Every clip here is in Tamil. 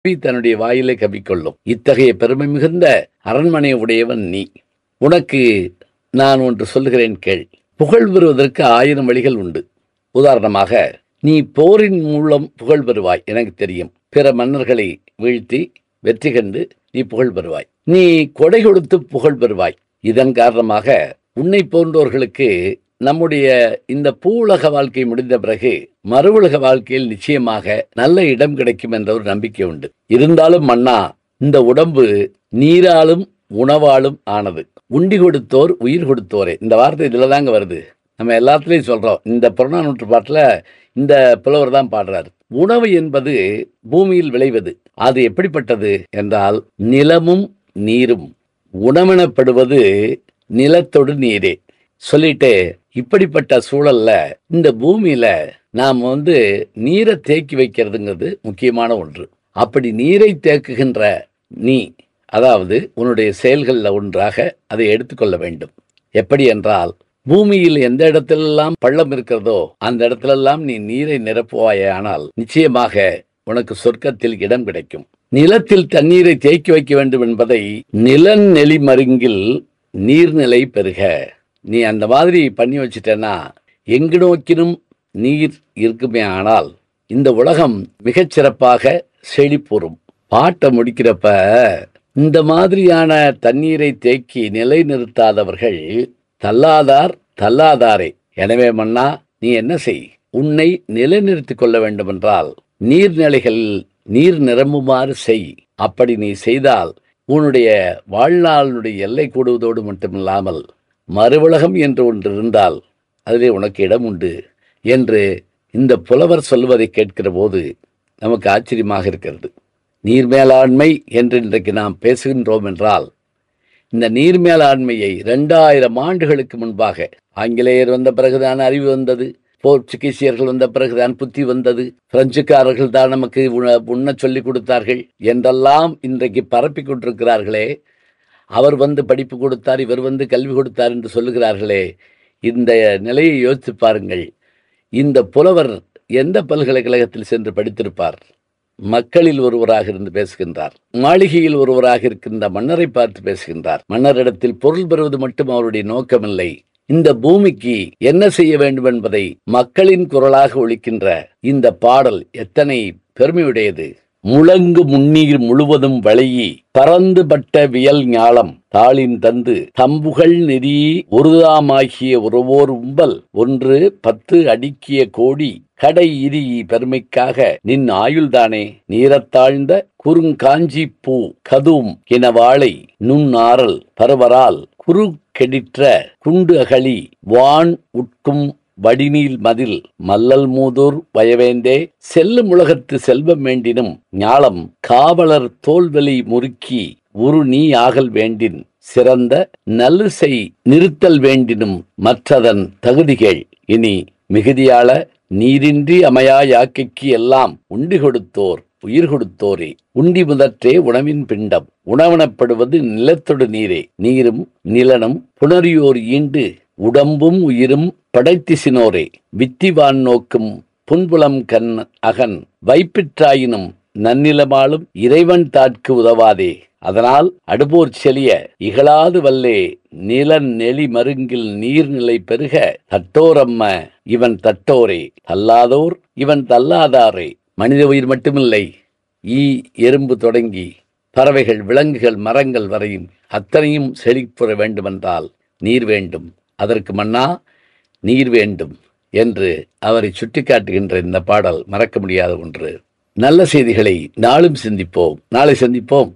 தன்னுடைய வாயிலே கவிக்கொள்ளும் இத்தகைய பெருமை மிகுந்த அரண்மனை உடையவன் நீ உனக்கு நான் ஒன்று சொல்லுகிறேன் கேள் புகழ் பெறுவதற்கு ஆயிரம் வழிகள் உண்டு உதாரணமாக நீ போரின் மூலம் புகழ் பெறுவாய் எனக்கு தெரியும் பிற மன்னர்களை வீழ்த்தி வெற்றி கண்டு நீ புகழ் பெறுவாய் நீ கொடை கொடுத்து புகழ் பெறுவாய் இதன் காரணமாக உன்னை போன்றோர்களுக்கு நம்முடைய இந்த பூவுலக வாழ்க்கை முடிந்த பிறகு மறுவுலக வாழ்க்கையில் நிச்சயமாக நல்ல இடம் கிடைக்கும் என்ற ஒரு நம்பிக்கை உண்டு இருந்தாலும் மன்னா இந்த உடம்பு நீராலும் உணவாலும் ஆனது உண்டி கொடுத்தோர் உயிர் கொடுத்தோரே இந்த வார்த்தை இதுல தாங்க வருது நம்ம எல்லாத்துலயும் சொல்றோம் இந்த புறநானூற்று பாட்டுல இந்த புலவர் தான் பாடுறாரு உணவு என்பது பூமியில் விளைவது அது எப்படிப்பட்டது என்றால் நிலமும் நீரும் உணவெனப்படுவது நிலத்தொடு நீரே சொல்லிட்டு இப்படிப்பட்ட சூழல்ல இந்த பூமியில நாம் வந்து நீரை தேக்கி வைக்கிறதுங்கிறது முக்கியமான ஒன்று அப்படி நீரை தேக்குகின்ற நீ அதாவது உன்னுடைய செயல்களில் ஒன்றாக அதை எடுத்துக்கொள்ள வேண்டும் எப்படி என்றால் பூமியில் எந்த இடத்திலெல்லாம் பள்ளம் இருக்கிறதோ அந்த இடத்திலெல்லாம் நீ நீரை நிரப்புவாயானால் நிச்சயமாக உனக்கு சொர்க்கத்தில் இடம் கிடைக்கும் நிலத்தில் தண்ணீரை தேக்கி வைக்க வேண்டும் என்பதை நிலநெளி மருங்கில் நீர்நிலை பெருக நீ அந்த மாதிரி பண்ணி வச்சிட்டேன்னா எங்கு நோக்கினும் நீர் இருக்குமே ஆனால் இந்த உலகம் மிகச் சிறப்பாக செழிப்புறும் பாட்டை முடிக்கிறப்ப இந்த மாதிரியான தண்ணீரை தேக்கி நிலைநிறுத்தாதவர்கள் தள்ளாதார் தள்ளாதாரே எனவே மன்னா நீ என்ன செய் உன்னை நிலைநிறுத்திக் கொள்ள வேண்டுமென்றால் நீர்நிலைகளில் நீர் நிரம்புமாறு செய் அப்படி நீ செய்தால் உன்னுடைய வாழ்நாளுடைய எல்லை கூடுவதோடு மட்டுமில்லாமல் மறுவுலகம் என்று ஒன்று இருந்தால் அதிலே உனக்கு இடம் உண்டு என்று இந்த புலவர் சொல்வதை கேட்கிற போது நமக்கு ஆச்சரியமாக இருக்கிறது நீர் மேலாண்மை என்று இன்றைக்கு நாம் பேசுகின்றோம் என்றால் இந்த நீர் மேலாண்மையை ரெண்டாயிரம் ஆண்டுகளுக்கு முன்பாக ஆங்கிலேயர் வந்த பிறகுதான் அறிவு வந்தது போர்ச்சுகீசியர்கள் வந்த பிறகுதான் புத்தி வந்தது பிரெஞ்சுக்காரர்கள் தான் நமக்கு உண உண்ண சொல்லிக் கொடுத்தார்கள் என்றெல்லாம் இன்றைக்கு பரப்பி கொண்டிருக்கிறார்களே அவர் வந்து படிப்பு கொடுத்தார் இவர் வந்து கல்வி கொடுத்தார் என்று சொல்லுகிறார்களே இந்த நிலையை யோசித்து பாருங்கள் இந்த புலவர் எந்த பல்கலைக்கழகத்தில் சென்று படித்திருப்பார் மக்களில் ஒருவராக இருந்து பேசுகின்றார் மாளிகையில் ஒருவராக இருக்கின்ற மன்னரை பார்த்து பேசுகின்றார் மன்னரிடத்தில் பொருள் பெறுவது மட்டும் அவருடைய நோக்கமில்லை இந்த பூமிக்கு என்ன செய்ய வேண்டும் என்பதை மக்களின் குரலாக ஒழிக்கின்ற இந்த பாடல் எத்தனை பெருமையுடையது முழங்கு முன்னீர் முழுவதும் வளையி பறந்து பட்ட வியல் ஞாலம் தாளின் தந்து தம்புகள் நெறி ஒருதாமாகிய உறவோர் உம்பல் ஒன்று பத்து அடுக்கிய கோடி கடை இரி பெருமைக்காக நின் ஆயுள்தானே நீரத்தாழ்ந்த குறுங்காஞ்சி பூ கதும் என வாழை நுண்ணாரல் பரவரால் குறு கெடிற்ற குண்டு அகழி வான் உட்கும் வடிநீல் மதில் மல்லல் மூதூர் வயவேந்தே செல்லும் உலகத்து செல்வம் வேண்டினும் ஞாலம் காவலர் தோல்வெளி முறுக்கி உரு நீ ஆகல் வேண்டின் சிறந்த நல்லுசை நிறுத்தல் வேண்டினும் மற்றதன் தகுதிகள் இனி மிகுதியாள நீரின்றி அமையா யாக்கைக்கு எல்லாம் உண்டி கொடுத்தோர் உயிர் கொடுத்தோரே உண்டி முதற்றே உணவின் பிண்டம் உணவனப்படுவது நிலத்தொடு நீரே நீரும் நிலனும் புணரியோர் ஈண்டு உடம்பும் உயிரும் படைத்திசினோரே வித்திவான் நோக்கும் புன்புலம் கண் அகன் வைப்பிற்றாயினும் நன்னிலமாலும் இறைவன் தாட்கு உதவாதே அதனால் அடுபோர் செலிய இகழாது வல்லே நிலன் நெளி மருங்கில் நீர்நிலை பெருக தட்டோரம்ம இவன் தட்டோரே தள்ளாதோர் இவன் தள்ளாதாரே மனித உயிர் மட்டுமில்லை ஈ எறும்பு தொடங்கி பறவைகள் விலங்குகள் மரங்கள் வரையும் அத்தனையும் செழிப்புற வேண்டுமென்றால் நீர் வேண்டும் அதற்கு மன்னா நீர் வேண்டும் என்று அவரை சுட்டிக்காட்டுகின்ற இந்த பாடல் மறக்க முடியாத ஒன்று நல்ல செய்திகளை நாளும் சிந்திப்போம் நாளை சந்திப்போம்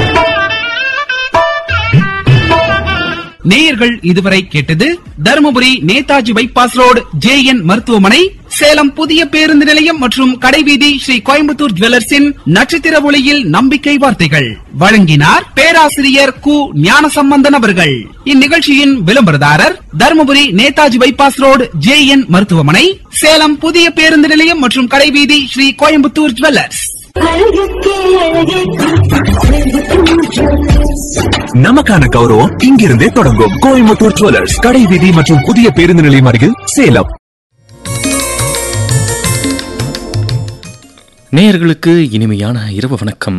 நேயர்கள் இதுவரை கேட்டது Dharmapuri Netaji bypass road J N மருத்துவமனை சேலம் புதிய பேருந்து நிலையம் மற்றும் கடைவீதி ஸ்ரீ கோயம்புத்தூர் ஜுவல்லர்ஸின் நட்சத்திர ஒளியில் நம்பிக்கை வார்த்தைகள் வழங்கினார் பேராசிரியர் கு ஞானசம்பந்தன் அவர்கள் இந்நிகழ்ச்சியின் விளம்பரதாரர் Dharmapuri Netaji bypass road J N மருத்துவமனை சேலம் புதிய பேருந்து நிலையம் மற்றும் கடைவீதி ஸ்ரீ கோயம்புத்தூர் ஜுவல்லர்ஸ் அழகுக்கே அழகே நமக்கான கௌரவம் இங்கிருந்தே தொடங்கும் கோயம்புத்தூர் ஜுவல்லர்ஸ் கடை வீதி மற்றும் புதிய பேருந்து நிலையம் அருகில் சேலம் நேயர்களுக்கு இனிமையான இரவு வணக்கம்